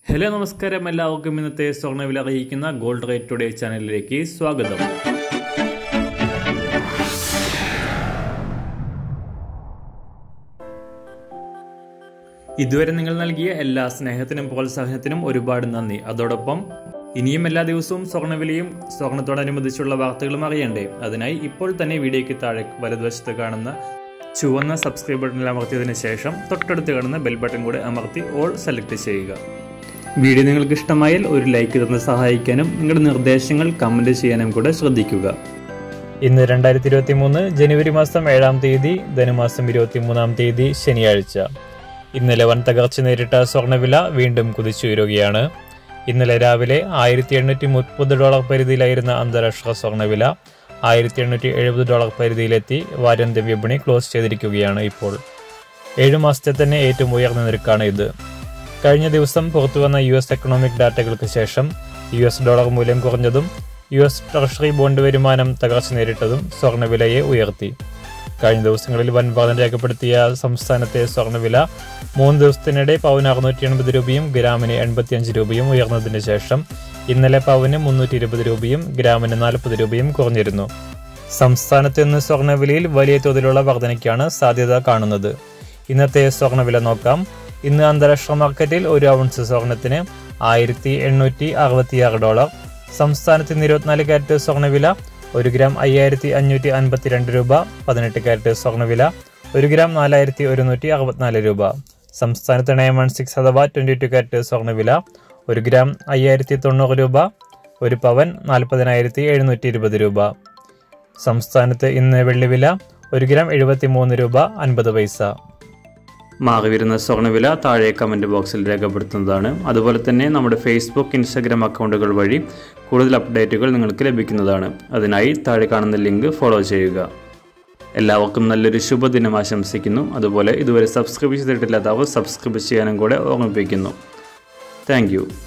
hello നമസ്കാരം എല്ലാവർക്കും ഇന്നത്തെ സ്വർണ്ണവില അറിയിക്കുന്ന ഗോൾഡ് റേറ്റ് ടുഡേ ചാനലിലേക്ക് സ്വാഗതം ഇതുവരെ നിങ്ങൾ നൽകിയ എല്ലാ സ്നേഹത്തിനും പ്രോത്സാഹനത്തിനും ഒരുപാട് നന്ദി അതോടൊപ്പം ഇനിയും എല്ലാ ദിവസവും സ്വർണ്ണവിലയും സ്വർണത്തോടനുബന്ധിച്ചുള്ള വാർത്തകളും അറിയണ്ടേ അതിനായി ഇപ്പോൾ തന്നെ വീഡിയോയ്ക്ക് താഴെ വലതുവശത്ത് കാണുന്ന ചുവന്ന സബ്സ്ക്രൈബ് ബട്ടണിൽ അമർത്തിയതിനു ശേഷം തൊട്ടടുത്ത് കാണുന്ന ബെൽ ബട്ടൺ കൂടെ അമർത്തി ഓൾ സെലക്ട് ചെയ്യുക വീഡിയോ നിങ്ങൾക്ക് ഇഷ്ടമായാൽ ഒരു ലൈക്ക് തന്ന് സഹായിക്കാനും നിങ്ങളുടെ നിർദ്ദേശങ്ങൾ കമൻറ്റ് ചെയ്യാനും കൂടെ ശ്രദ്ധിക്കുക ഇന്ന് രണ്ടായിരത്തി ഇരുപത്തി മൂന്ന് ജനുവരി മാസം ഏഴാം തീയതി ധനുമാസം ഇരുപത്തി മൂന്നാം തീയതി ശനിയാഴ്ച ഇന്നലെ വൻ തകർച്ച നേരിട്ട സ്വർണ്ണവില വീണ്ടും കുതിച്ചുയരുകയാണ് ഇന്നലെ രാവിലെ ആയിരത്തി എണ്ണൂറ്റി മുപ്പത് ഡോളർ പരിധിയിലായിരുന്ന അന്താരാഷ്ട്ര സ്വർണ്ണവില ആയിരത്തി എണ്ണൂറ്റി എഴുപത് ഡോളർ പരിധിയിലെത്തി വാരാന്ത്യ വിപണി ക്ലോസ് ചെയ്തിരിക്കുകയാണ് ഇപ്പോൾ ഏഴു മാസത്തെ തന്നെ ഏറ്റവും ഉയർന്ന നിരക്കാണ് ഇത് കഴിഞ്ഞ ദിവസം പുറത്തുവന്ന യു എസ് എക്കണോമിക് ഡാറ്റകൾക്ക് ശേഷം യു എസ് ഡോളർ മൂല്യം കുറഞ്ഞതും യു എസ് ട്രഷറി ബോണ്ട് വരുമാനം തകർച്ച നേരിട്ടതും സ്വർണ്ണവിലയെ ഉയർത്തി കഴിഞ്ഞ ദിവസങ്ങളിൽ വൻ വർധന രേഖപ്പെടുത്തിയ സംസ്ഥാനത്തെ സ്വർണ്ണവില മൂന്ന് ദിവസത്തിനിടെ പവന് അറുന്നൂറ്റി എൺപത് രൂപയും ഗ്രാമിന് എൺപത്തിയഞ്ച് രൂപയും ഉയർന്നതിന് ശേഷം ഇന്നലെ പവന് മുന്നൂറ്റി ഇരുപത് രൂപയും ഗ്രാമിന് നാൽപ്പത് രൂപയും കുറഞ്ഞിരുന്നു സംസ്ഥാനത്ത് ഇന്ന് സ്വർണ്ണവിലയിൽ വലിയ തോതിലുള്ള വർധനയ്ക്കാണ് സാധ്യത കാണുന്നത് ഇന്നത്തെ സ്വർണ്ണവില നോക്കാം ഇന്ന് അന്താരാഷ്ട്ര മാർക്കറ്റിൽ ഒരു ഔൺസ് സ്വർണത്തിന് ആയിരത്തി എണ്ണൂറ്റി അറുപത്തിയാറ് ഡോളർ സംസ്ഥാനത്ത് ഇന്ന് ഇരുപത്തിനാല് കാരറ്റ് സ്വർണ്ണവില ഒരു ഗ്രാം അയ്യായിരത്തി അഞ്ഞൂറ്റി അൻപത്തിരണ്ട് രൂപ പതിനെട്ട് കാരറ്റ് സ്വർണ്ണവില ഒരു ഗ്രാം നാലായിരത്തി ഒരുന്നൂറ്റി അറുപത്തിനാല് രൂപ സംസ്ഥാനത്ത് നയൻ വൺ സിക്സ് അഥവാ ട്വൻറ്റി ടു കാരറ്റ് സ്വർണ്ണവില ഒരു ഗ്രാം അയ്യായിരത്തി തൊണ്ണൂറ് രൂപ ഒരു പവൻ നാൽപ്പതിനായിരത്തി എഴുന്നൂറ്റി ഇരുപത് രൂപ സംസ്ഥാനത്ത് ഇന്ന് വെള്ളിവില ഒരു ഗ്രാം എഴുപത്തി മൂന്ന് രൂപ അൻപത് പൈസ മാറി വരുന്ന സ്വർണ്ണവില താഴെ കമൻറ്റ് ബോക്സിൽ രേഖപ്പെടുത്തുന്നതാണ് അതുപോലെ തന്നെ നമ്മുടെ ഫേസ്ബുക്ക് ഇൻസ്റ്റാഗ്രാം അക്കൗണ്ടുകൾ വഴി കൂടുതൽ അപ്ഡേറ്റുകൾ നിങ്ങൾക്ക് ലഭിക്കുന്നതാണ് അതിനായി താഴെ കാണുന്ന ലിങ്ക് ഫോളോ ചെയ്യുക എല്ലാവർക്കും നല്ലൊരു ശുഭദിനം ആശംസിക്കുന്നു അതുപോലെ ഇതുവരെ സബ്സ്ക്രൈബ് ചെയ്തിട്ടില്ലാത്തവർ സബ്സ്ക്രൈബ് ചെയ്യാനും കൂടെ ഓർമ്മിപ്പിക്കുന്നു താങ്ക്